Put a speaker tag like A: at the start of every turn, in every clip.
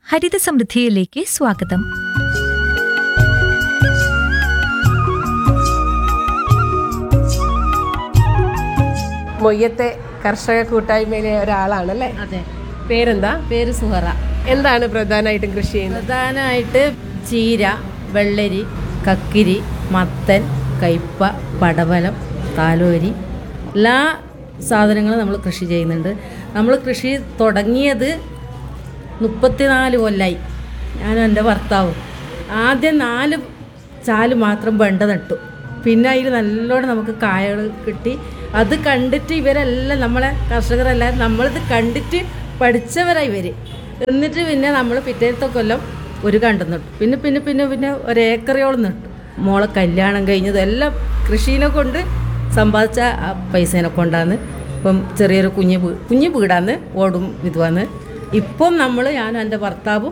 A: ഹരിത സമൃദ്ധിയിലേക്ക് സ്വാഗതം
B: മൊയ്യത്തെ കർഷക കൂട്ടായ്മയിലെ ഒരാളാണല്ലേ
C: അതെ
B: പേരെന്താ
C: പേര് സുഹറ
B: എന്താണ് പ്രധാനമായിട്ടും കൃഷി ചെയ്യുന്നത്
C: പ്രധാനമായിട്ട് ചീര വെള്ളരി കക്കിരി മത്തൻ കയ്പ പടവലം താലോരി എല്ലാ സാധനങ്ങളും നമ്മൾ കൃഷി ചെയ്യുന്നുണ്ട് നമ്മൾ കൃഷി തുടങ്ങിയത് മുപ്പത്തിനാല് കൊല്ലായി ഞാനും എൻ്റെ ഭർത്താവും ആദ്യം നാല് ചാല് മാത്രം വെണ്ട നട്ടു പിന്നെ അതിൽ നല്ലോണം നമുക്ക് കായകൾ കിട്ടി അത് കണ്ടിട്ട് ഇവരെല്ലാം നമ്മളെ കർഷകരെല്ലാവരും നമ്മളിത് കണ്ടിട്ട് പഠിച്ചവരായി ഇവർ എന്നിട്ട് പിന്നെ നമ്മൾ പിറ്റേത്തെ കൊല്ലം ഒരു കണ്ടം നട്ടു പിന്നെ പിന്നെ പിന്നെ പിന്നെ ഒരേക്കറയോളം നട്ടു മോളെ കല്യാണം കഴിഞ്ഞതും എല്ലാം കൃഷീനെ കൊണ്ട് സമ്പാദിച്ച ആ പൈസേനെ കൊണ്ടാണ് ഇപ്പം ചെറിയൊരു കുഞ്ഞ് വീ കുഞ്ഞ് വീടാന്ന് ഓടും ഇതുവാന്ന് ഇപ്പം നമ്മൾ ഞാനും എൻ്റെ ഭർത്താവും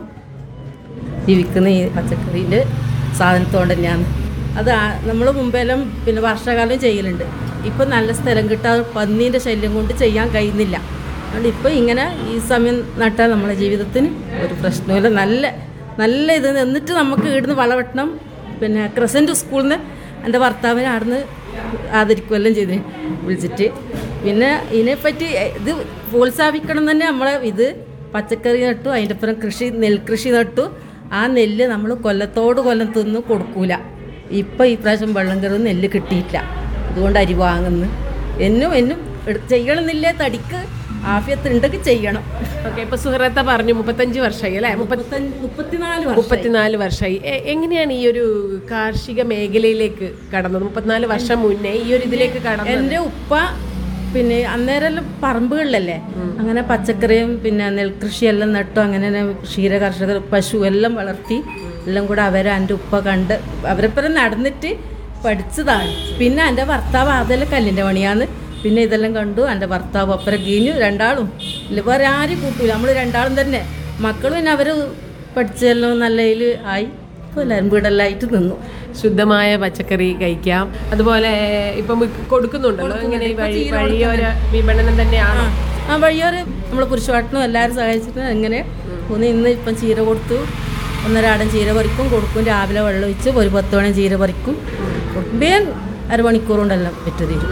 C: ജീവിക്കുന്ന ഈ പച്ചക്കറീൻ്റെ സാധനത്തോടെ തന്നെയാണ് അത് നമ്മൾ മുമ്പെല്ലാം പിന്നെ വർഷകാലം ചെയ്യലുണ്ട് ഇപ്പം നല്ല സ്ഥലം കിട്ടാതെ പന്നീൻ്റെ ശല്യം കൊണ്ട് ചെയ്യാൻ കഴിയുന്നില്ല അതുകൊണ്ട് ഇപ്പം ഇങ്ങനെ ഈ സമയം നട്ടാൽ നമ്മുടെ ജീവിതത്തിന് ഒരു പ്രശ്നമില്ല നല്ല നല്ല ഇത് എന്നിട്ട് നമുക്ക് ഇവിടുന്ന് വളവെട്ടണം പിന്നെ ക്രസൻറ്റ് സ്കൂളിൽ നിന്ന് എൻ്റെ ഭർത്താവിനെ അവിടുന്ന് ആദരിക്കുമെല്ലാം ചെയ്ത് വിളിച്ചിട്ട് പിന്നെ ഇതിനെപ്പറ്റി ഇത് പ്രോത്സാഹിപ്പിക്കണം തന്നെ നമ്മളെ ഇത് പച്ചക്കറി നട്ടു അതിൻ്റെ അപ്പുറം കൃഷി നെൽകൃഷി നട്ടു ആ നെല്ല് നമ്മൾ കൊല്ലത്തോട് കൊല്ലം തിന്ന് കൊടുക്കൂല ഇപ്പം ഈ പ്രാവശ്യം വെള്ളം കയറുന്ന നെല്ല് കിട്ടിയിട്ടില്ല അതുകൊണ്ട് അരി വാങ്ങുന്നു എന്നും എന്നും എടു- ചെയ്യണമെന്നില്ലേ തടിക്ക് ആഫിയത്ത് ഉണ്ടെങ്കിൽ ചെയ്യണം
B: ഓക്കെ ഇപ്പൊ സുഹൃത്ത പറഞ്ഞു മുപ്പത്തഞ്ച് വർഷമായി അല്ലേ മുപ്പത്തി
C: മുപ്പത്തഞ്ച് മുപ്പത്തിനാല് വർഷം
B: മുപ്പത്തിനാല് വർഷമായി എ- എങ്ങനെയാണ് ഈ ഒരു കാർഷിക മേഖലയിലേക്ക് കടന്നത് മുപ്പത്തിനാല് വർഷം മുന്നേ ഈ ഒരു ഇതിലേക്ക് കടന്നത്
C: എൻ്റെ ഉപ്പ പിന്നെ അന്നേരം പറമ്പുകളിലല്ലേ അങ്ങനെ പച്ചക്കറിയും പിന്നെ നെൽകൃഷിയെല്ലാം നട്ടു അങ്ങനെ ക്ഷീര കർഷകർ പശു എല്ലാം വളർത്തി എല്ലാം കൂടെ അവരെ എൻ്റെ ഉപ്പ കണ്ട് അവരെപ്പുറം നടന്നിട്ട് പഠിച്ചതാണ് പിന്നെ എൻ്റെ ഭർത്താവ് അതെല്ലാം കല്ലിൻ്റെ പണിയാന്ന് പിന്നെ ഇതെല്ലാം കണ്ടു എൻ്റെ ഭർത്താവ് അപ്പുറം കീഞ്ഞു രണ്ടാളും ഇല്ല വേറെ ആരും കൂട്ടൂല നമ്മൾ രണ്ടാളും തന്നെ മക്കളും പിന്നെ അവർ പഠിച്ചെല്ലാം നല്ല ഇതിൽ ആയി ഇപ്പോൾ എല്ലാവരും വീടെല്ലാം ആയിട്ട് നിന്നു
B: ശുദ്ധമായ പച്ചക്കറി കഴിക്കാം അതുപോലെ ഇപ്പം കൊടുക്കുന്നുണ്ടല്ലോ ഇങ്ങനെ ഈ വഴി വഴിയോര വിപണനം തന്നെയാണ്
C: ആ വഴിയോറ് നമ്മൾ പുരുഷവാട്ടനും എല്ലാവരും സഹായിച്ചിട്ട് എങ്ങനെ ഒന്ന് ഇന്ന് ഇപ്പം ചീര കൊടുത്തു ഒന്നരാടം ചീര പറിക്കും കൊടുക്കും രാവിലെ വെള്ളം ഒഴിച്ച് ഒരു പത്ത് മണി ചീര പറിക്കും കൊടുക്കും വേഗം അരമണിക്കൂർ കൊണ്ടെല്ലാം വിറ്റ് തീരും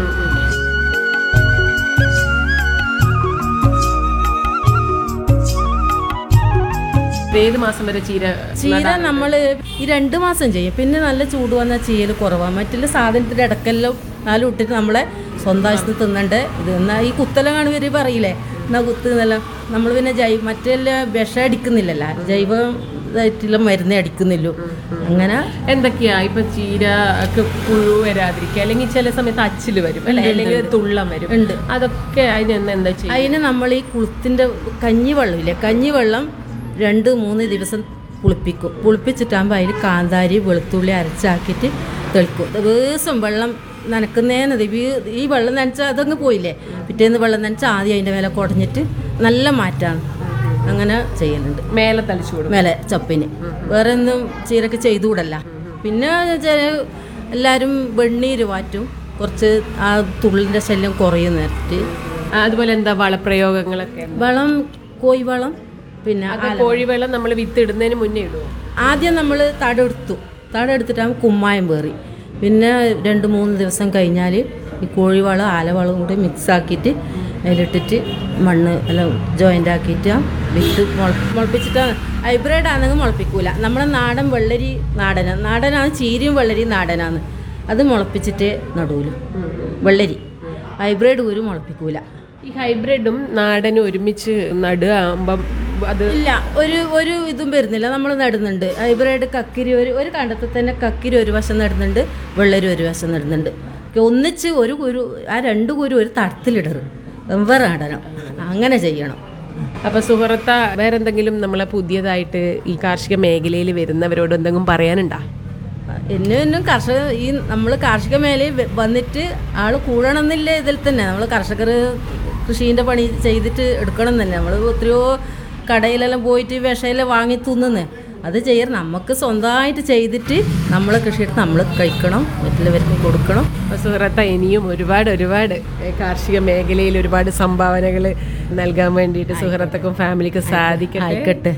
B: ഏത് മാസം വരെ ചീര
C: ചീര നമ്മൾ ഈ രണ്ട് മാസം ചെയ്യും പിന്നെ നല്ല ചൂട് വന്നാൽ ചീയൽ കുറവാണ് മറ്റുള്ള സാധനത്തിൻ്റെ ഇടക്കെല്ലാം നാലും ഇട്ടിട്ട് നമ്മളെ സ്വന്തം ആവശ്യത്തിന് തിന്നണ്ടേ ഇത് എന്നാൽ ഈ കുത്തല കാണുവര് പറയില്ലേ എന്നാ കുത്ത് എന്നെല്ലാം നമ്മൾ പിന്നെ ജൈവ മറ്റെല്ലാം വിഷം അടിക്കുന്നില്ലല്ലോ ജൈവ ഇതായിട്ടുള്ള മരുന്ന് അടിക്കുന്നില്ലോ അങ്ങനെ
B: എന്തൊക്കെയാ ഇപ്പൊ ചീര ഒക്കെ പുഴു വരാതിരിക്കുക അല്ലെങ്കിൽ ചില സമയത്ത് അച്ചില് വരും അല്ലെ അല്ലെങ്കിൽ തുള്ളം വരും
C: ഉണ്ട്
B: അതൊക്കെ അതിന് എന്താ ചെയ്യുക
C: അതിന് നമ്മൾ ഈ കുളത്തിൻ്റെ കഞ്ഞിവെള്ളമില്ലേ കഞ്ഞിവെള്ളം രണ്ട് മൂന്ന് ദിവസം പുളിപ്പിക്കും പുളിപ്പിച്ചിട്ടാകുമ്പോൾ അതിൽ കാന്താരി വെളുത്തുള്ളി അരച്ചാക്കിയിട്ട് തെളിക്കും ദിവസം വെള്ളം നനക്കുന്നതിനത് ഈ വെള്ളം നനച്ചാൽ അതങ്ങ് പോയില്ലേ പിറ്റേന്ന് വെള്ളം നനച്ചാൽ ആദ്യം അതിൻ്റെ മേലെ കുടഞ്ഞിട്ട് നല്ല മാറ്റാണ് അങ്ങനെ ചെയ്യുന്നുണ്ട്
B: മേലെ തളിച്ചു കൊടുക്കും
C: മേലെ ചപ്പിന് വേറെ ഒന്നും ചീരക്ക് ചെയ്തുകൂടല്ല പിന്നെ വെച്ചാൽ എല്ലാവരും വെണ്ണീര് വാറ്റും കുറച്ച് ആ തുള്ളിൻ്റെ ശല്യം കുറയും നേരത്തെ
B: ആ, അതുപോലെ എന്താ വളപ്രയോഗങ്ങളൊക്കെ
C: വളം കോഴി വളം പിന്നെ
B: അത് കോഴിവെള്ളം നമ്മൾ വിത്ത് ഇടുന്നതിന് മുന്നേ ഇടുമോ
C: ആദ്യം നമ്മൾ തടെടുത്തു തടെടുത്തിട്ടാകുമ്പോൾ കുമ്മായം പേറി പിന്നെ രണ്ട് മൂന്ന് ദിവസം കഴിഞ്ഞാൽ ഈ കോഴിവളം ആലവളവും കൂടി മിക്സ് ആക്കിയിട്ട് അതിലിട്ടിട്ട് മണ്ണ് എല്ലാം ജോയിൻ്റ് ആക്കിയിട്ട് ആ വിത്ത് മുള മുളപ്പിച്ചിട്ട് ഹൈബ്രിഡ് ആണെങ്കിൽ മുളപ്പിക്കൂല നമ്മളെ നാടൻ വെള്ളരി നാടനാണ് നാടനാണ് ചീരയും വെള്ളരിയും നാടനാണ് അത് മുളപ്പിച്ചിട്ട് നടൂല വെള്ളരി ഹൈബ്രിഡ് ഒരു മുളപ്പിക്കൂല
B: ഈ ഹൈബ്രിഡും നാടനും ഒരുമിച്ച് നടുക ആകുമ്പം അത്
C: ഇല്ല ഒരു ഒരു ഇതും വരുന്നില്ല നമ്മൾ നടുന്നുണ്ട് ഹൈബ്രിഡ് കക്കിരി ഒരു ഒരു കണ്ടത്തിൽ തന്നെ കക്കിരി ഒരു വശം നടുന്നുണ്ട് വെള്ളരി ഒരു വശം നടുന്നുണ്ട് ഒന്നിച്ച് ഒരു കുരു ആ രണ്ട് കുരു ഒരു തടത്തിലിടറ് വെവ്വേറെ നടണം അങ്ങനെ ചെയ്യണം
B: അപ്പൊ സുഹൃത്ത വേറെന്തെങ്കിലും നമ്മളെ പുതിയതായിട്ട് ഈ കാർഷിക മേഖലയിൽ വരുന്നവരോട് എന്തെങ്കിലും പറയാനുണ്ടാ
C: എന്നും എന്നും കർഷക ഈ നമ്മൾ കാർഷിക മേഖലയിൽ വ- വന്നിട്ട് ആൾ കൂടണമെന്നില്ല ഇതിൽ തന്നെ നമ്മൾ കർഷകർ കൃഷീൻ്റെ പണി ചെയ്തിട്ട് എടുക്കണം തന്നെ നമ്മൾ എത്രയോ കടയിലെല്ലാം പോയിട്ട് വിഷയെല്ലാം വാങ്ങി തിന്നുന്നേ അത് ചെയ്യണം നമുക്ക് സ്വന്തമായിട്ട് ചെയ്തിട്ട് നമ്മൾ കൃഷിയെടുത്ത് നമ്മൾ കഴിക്കണം മറ്റുള്ളവർക്കും കൊടുക്കണം
B: അപ്പൊ സുഹൃത്ത ഇനിയും ഒരുപാട് ഒരുപാട് ഏ, കാർഷിക മേഖലയിൽ ഒരുപാട് സംഭാവനകൾ നൽകാൻ വേണ്ടിയിട്ട് സുഹൃത്തക്കും ഫാമിലിക്കും സാധിക്കട്ടെ
C: ആയിക്കട്ടെ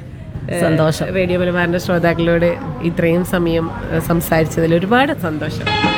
C: സന്തോഷം
B: റേഡിയോ മലബാറിന്റെ ശ്രോതാക്കളോട് ഇത്രയും സമയം ഏഹ്, സംസാരിച്ചതിൽ ഒരുപാട് സന്തോഷം